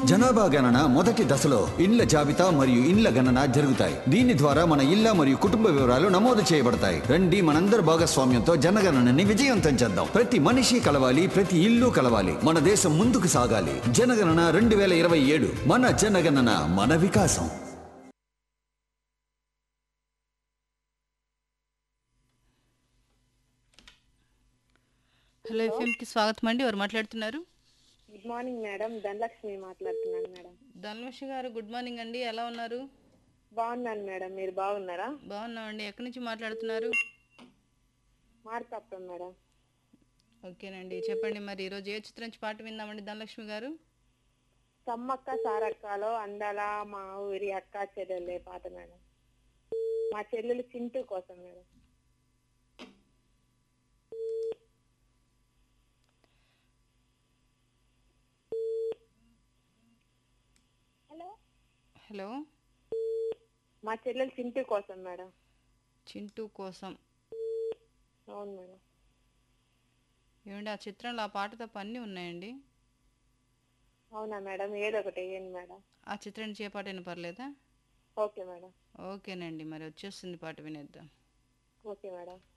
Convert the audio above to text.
జనాభా గణన మొదటి దశలో ఇండ్ల జాబితా మరియు ఇండ్ల గణన జరుగుతాయి దీని ద్వారా మన ఇళ్ల మరియు కుటుంబ వివరాలు నమోదు చేయబడతాయి రండి మనందరి భాగస్వామ్యంతో జనగణనని విజయవంతం చేద్దాం ప్రతి మనిషి కలవాలి ప్రతి ఇల్లు కలవాలి మన దేశం ముందుకు సాగాలి జనగణన రెండు వేల ఇరవై ఏడు మన జనగణన మన వికాసం హలో ఎఫ్ఎంకి స్వాగతం అండి ఎవరు మాట్లాడుతున్నారు గుడ్ మార్నింగ్ మేడం ధనలక్ష్మి మాట్లాడుతున్నాను మేడం ధనలక్ష్మి గారు గుడ్ మార్నింగ్ అండి ఎలా ఉన్నారు బాగున్నాను మేడం మీరు బాగున్నారా బాగున్నామండి ఎక్కడి నుంచి మాట్లాడుతున్నారు మార్కప్పం మేడం ఓకేనండి చెప్పండి మరి ఈరోజు ఏ చిత్రం నుంచి పాట విందామండి ధనలక్ష్మి గారు సమ్మక్క సారక్కలో అందాల మా ఊరి అక్క చెల్లెళ్ళే పాట మేడం మా చెల్లెలు చింటూ కోసం మేడం హలో మా చెల్లెలు చింటూ కోసం మేడం చింటూ కోసం అవును మేడం ఏమండి ఆ చిత్రంలో ఆ పాట తప్ప అన్నీ ఉన్నాయండి అవునా మేడం ఏదో ఒకటి వేయండి మేడం ఆ చిత్రం నుంచి ఏ పాట అయినా పర్లేదా ఓకే మేడం ఓకేనండి మరి వచ్చేస్తుంది పాట వినేద్దాం ఓకే మేడం